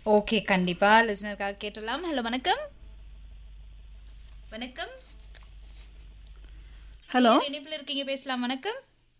Okay கண்டிப்பா லிசனருக்காக கேட்டலாம் hello வணக்கம் வணக்கம் ஹலோ யார் இணைப்புல இருக்கீங்க பேசலாம் வணக்கம்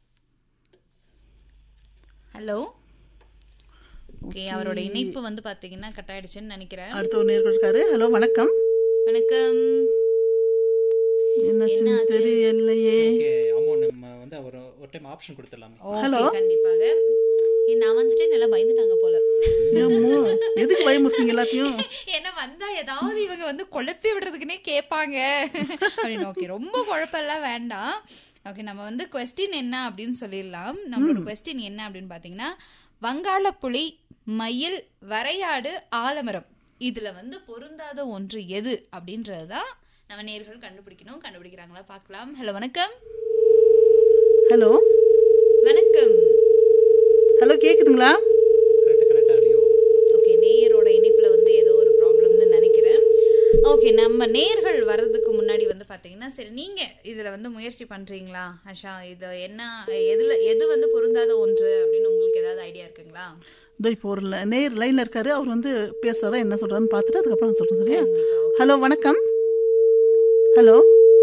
ஹலோ ஓகே அவரோட இணைப்பு வந்து பாத்தீங்கன்னா கட் ஆயிடுச்சுன்னு நினைக்கிறேன் அடுத்த ஒரு நேர்கள் இருக்காரு ஹலோ வணக்கம் வணக்கம் என்னாச்சுன்னு தெரியலையே ஓகே அம்மா நம்ம வந்து அவர் ஒரு டைம் ஆப்ஷன் கொடுத்துடலாமே ஓகே கண்டிப்பாக ஏ, நான் வந்துட்டு நல்லா பயந்துட்டாங்க போல ஏம்மா, எதுக்கு பயமுறுத்தீங்க எல்லாத்தையும் என்ன வந்தா ஏதாவது இவங்க வந்து குழப்பி விடுறதுக்குன்னே கேட்பாங்க அப்படின்னு ஓகே ரொம்ப குழப்பெல்லாம் வேண்டாம் ஓகே நம்ம வந்து கொஸ்டின் என்ன அப்படின்னு சொல்லிடலாம் நம்மளோட கொஸ்டின் என்ன அப்படின்னு பாத்தீங்கன்னா வங்காளப்புலி மயில் வரையாடு ஆலமரம் இதுல வந்து பொருந்தாத ஒன்று எது அப்படின்றது தான் நம்ம நேர்கள் கண்டுபிடிக்கணும் கண்டுபிடிக்கிறாங்களா பார்க்கலாம் ஹலோ வணக்கம் ஹலோ வணக்கம் ஹலோ கேக்குதுங்களா கரெக்டாக கனெக்ட் ஆகலையோ ஓகே நேயரோட இணைப்புல வந்து ஏதோ ஒரு ப்ராப்ளம்னு நினைக்கிறேன் ஓகே நம்ம நேர்கள் வர்றதுக்கு முன்னாடி வந்து பாத்தீங்கன்னா சரி நீங்க இதுல வந்து முயற்சி பண்றீங்களா ஆஷா இது என்ன எதுல எது வந்து பொருந்தாத ஒன்று அப்படின்னு உங்களுக்கு ஏதாவது ஐடியா இருக்குங்களா இதோ இப்போ ஒரு ல- நேர் லைன்ல இருக்காரு அவர் வந்து பேசுறதா என்ன சொல்றாருன்னு பார்த்துட்டு அதுக்கப்புறம் நான் சொல்றேன் சரியா ஹலோ வணக்கம் ஹலோ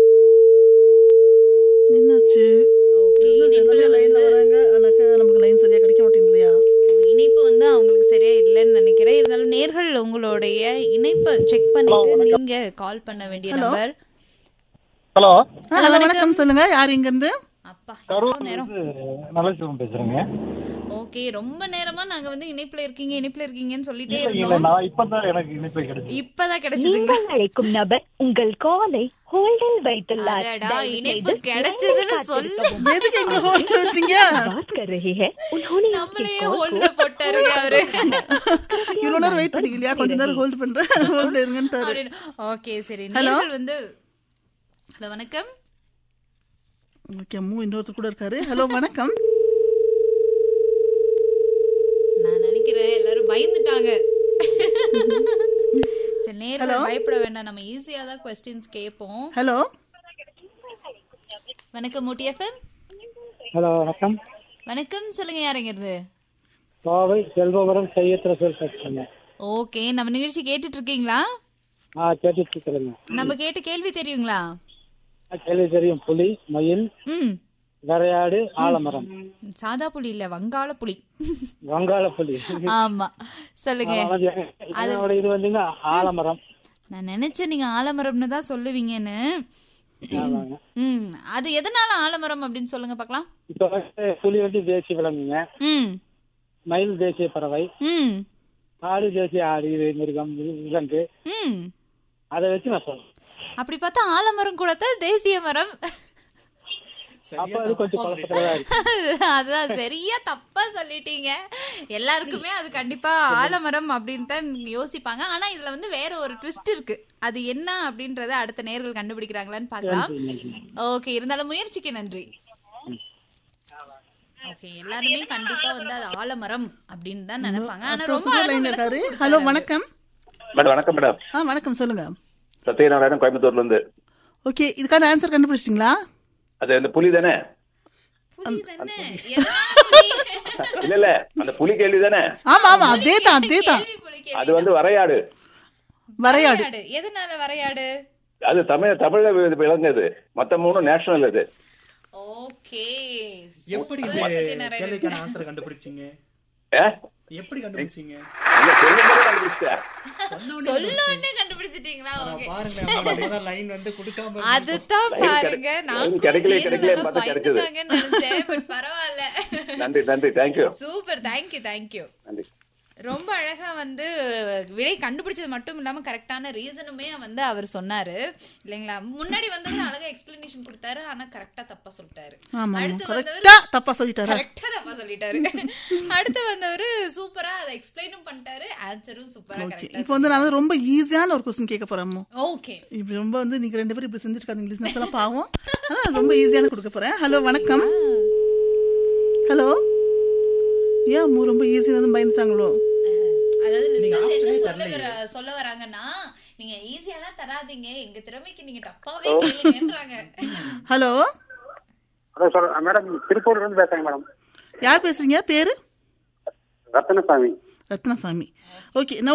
என்னாச்சு ஓகே இணைப்புல லைன்ல வராங்க ஆனாக்கா நமக்கு லைன் சரியா கிடைக்க மாட்டேங்குது இல்லையா இணைப்பு வந்து அவங்களுக்கு சரியா இல்லைன்னு நினைக்கிறேன் இருந்தாலும் நேர்கள் உங்களுடைய இணைப்பை செக் பண்ணிட்டு நீங்க கால் பண்ண வேண்டிய நம்பர் ஹலோ ஹலோ வணக்கம் சொல்லுங்க யார் இங்க இருந்து அப்பா கரூர் எவ்வளவு நேரம் நல்லசிவம் பேசுறேங்க ஓகே ரொம்ப நேரமா நாங்க வந்து இணைப்புல இருக்கீங்க இணைப்புல இருக்கீங்கன்னு சொல்லிட்டே இல்ல இருந்தோம் நான் இப்பதான் எனக்கு இணைப்பு கிடைச்சு இப்பதான் கிடைச்சதுங்களா நீங்கள் அழைக்கும் நபர் உங்கள் காலை ஹோல்டில் வைத்துள்ளார் அடடா, தயவு இணைப்பு செய்து கிடைச்சதுன்னு line சொல்லு. காத்திருக்கவும். எதுக்கு எங்களை ஹோல்ட் வச்சீங்க बात कर रहे हैं उन्होंने आपके நம்மளையே कॉल ஹோல்ட்ல போட்டாரு அவரு இவ்வளவு நேரம் வெயிட் பண்ணீங்க இல்லையா கொஞ்ச நேரம் ஹோல்ட் பண்றேன் ஹோல்ட்ல இருங்கன்ட்டாரு அப்படின்னு ஓகே சரி Hello? நீங்கள் வந்து ஹலோ வணக்கம் ஓகே மூ இன்னொருத்தர் கூட இருக்காரு ஹலோ வணக்கம் நான் நினைக்கிறேன் எல்லாரும் பயந்துட்டாங்க சரி நேரில் பயப்பட வேண்டாம் நம்ம ஈஸியா தான் கொஸ்டின்ஸ் கேட்போம் ஹலோ வணக்கம் மூட்டியஃபம் ஹலோ வணக்கம் வணக்கம் சொல்லுங்க யாருங்கிறது கோவை செல்வபுரம் செய்யத்திர சொல் பேசுறேங்க ஓகே நம்ம நிகழ்ச்சி கேட்டுட்டு இருக்கீங்களா ஆ கேட்டுட்டு இருக்கிறேங்க நம்ம கேட்ட கேள்வி தெரியுங்களா ஆ, கேள்வி தெரியும் புலி மயில் ம் வரையாடு ஆலமரம் சாதா புலி இல்ல வங்காள புலி வங்காள புலி ஆமா சொல்லுங்க என்னோட இது வந்துங்க ஆலமரம் நான் நினைச்சேன் நீங்க ஆலமரம்னு தான் சொல்லுவீங்கன்னு ஆமாங்க ம் அது எதனால ஆலமரம் அப்படின்னு சொல்லுங்க பார்க்கலாம் இப்ப வந்து புலி வந்து தேசிய விலங்குங்க ம் மயில் தேசிய பறவை ம் ஆடு தேசிய ஆடு இது மிருகம் இது விலங்கு ம் அதை வச்சு நான் சொல்றேன் அப்படி பார்த்தா ஆலமரம் கூட தான் தேசிய மரம் அப்ப அது கொஞ்சம் குழப்பத்துலதான் இருக்கு அதான் சரியா தப்பா சொல்லிட்டீங்க எல்லாருக்குமே அது கண்டிப்பா ஆலமரம் அப்படின்னு தான் யோசிப்பாங்க ஆனா இதுல வந்து வேற ஒரு ட்விஸ்ட் இருக்கு அது என்ன அப்படின்றத அடுத்த நேர்கள் கண்டுபிடிக்கிறாங்களான்னு பார்க்கலாம் ஓகே இருந்தாலும் முயற்சிக்கு நன்றி ஓகே எல்லாருமே கண்டிப்பா வந்து அது ஆலமரம் அப்படின்னு தான் நினைப்பாங்க ஆனா ரொம்ப அழகா லைன்ல விளக்கம் இருக்காரு ஹலோ வணக்கம் மேடம் வணக்கம் மேடம் ஆ வணக்கம் சொல்லுங்க சத்யநாராயணன் கோயம்புத்தூர்ல இருந்து ஓகே இதுக்கான ஆன்சர் கண்டுபிடிச்சிட்டீங்களா அது அந்த புலி தானே புலி தானே? எதனால புலி? இல்ல இல்ல அந்த புலி கேள்வி தானே ஆமா ஆமா அதே தான் அதே தான் கேள்வி புலி கேள்வி. அது வந்து வரையாடு வரையாடு வரையாடு எதனால வரையாடு அது தமிழ் தமிழ்ல வி- விளங்குது மத்த மூணும் நேஷனல் இது ஓகே எப்படி சூப்பர் இந்த சத்யநாராயணன். கேள்விக்கான ஆன்சர் கண்டுபிடிச்சீங்க ஏ? எப்படி கண்டுபிடிச்சீங்க இல்ல, சொல்லும்போது கண்டுபிடிச்சிட்டேன். சொல்லோன்னு கண்டுபிடிச்சிட்டீங்களா ஓகே பாருங்க லைன் வந்து கொடுக்காம அதுதான் பாருங்க நான் லைன் கிடைக்கல, கூட கிடைக்கலன்னு நேர்ல பார்த்தா கிடைச்சது. பயந்துட்டாங்கன்னு நினைச்சேன் பட் பரவாயில்ல நன்றி நன்றி தேங்க்யூ சூப்பர் தேங்க்யூ தேங்க்யூ நன்றி ரொம்ப அழகா வந்து விடை கண்டுபிடிச்சது மட்டும் இல்லாம கரெக்டான ரீசனுமே வந்து அவர் சொன்னாரு இல்லைங்களா முன்னாடி வந்தவர் அழகா எக்ஸ்பிளனேஷன் கொடுத்தாரு ஆனா கரெக்டா தப்பா சொல்லிட்டாரு ஆமா அடுத்து வந்தவர் கரெக்டா தப்பா சொல்லிட்டாரா கரெக்டா தப்பா சொல்லிட்டாரு அடுத்து வந்தவர் சூப்பரா அதை எக்ஸ்பிளைனும் பண்ணிட்டாரு ஆன்சரும் சூப்பரா ஓகே கரெக்டா இப்போ வந்து நான் வந்து ரொம்ப ஈஸியான ஒரு கொஸ்டின் கேட்க போறேன் அம்மு. ஓகே இப்படி ரொம்ப வந்து நீங்க ரெண்டு பேரும் இப்படி செஞ்சிருக்காங்க பிசினஸ் எல்லாம் பாவம் ஆனா ரொம்ப ஈஸியான கொடுக்க போறேன் ஹலோ வணக்கம் ஹலோ ஏன் அம்மு ரொம்ப ஈஸி வந்து பயந்துட்டாங்களோ அதாவது நீங்க listeners என்ன option-ஏ சொல்ல தரலையே. வர சொல்ல வராங்கன்னா நீங்க ஈஸியாலாம் தராதீங்க எங்க திறமைக்கு நீங்க டப்பாவே கேளுங்கன்றாங்க ஹலோ ஹலோ சார் மேடம் திருப்பூர்ல இருந்து பேசுறேங்க மேடம் யார் பேசுறீங்க பேரு ரத்தனசாமி ரத்னசாமி ஓகே நான்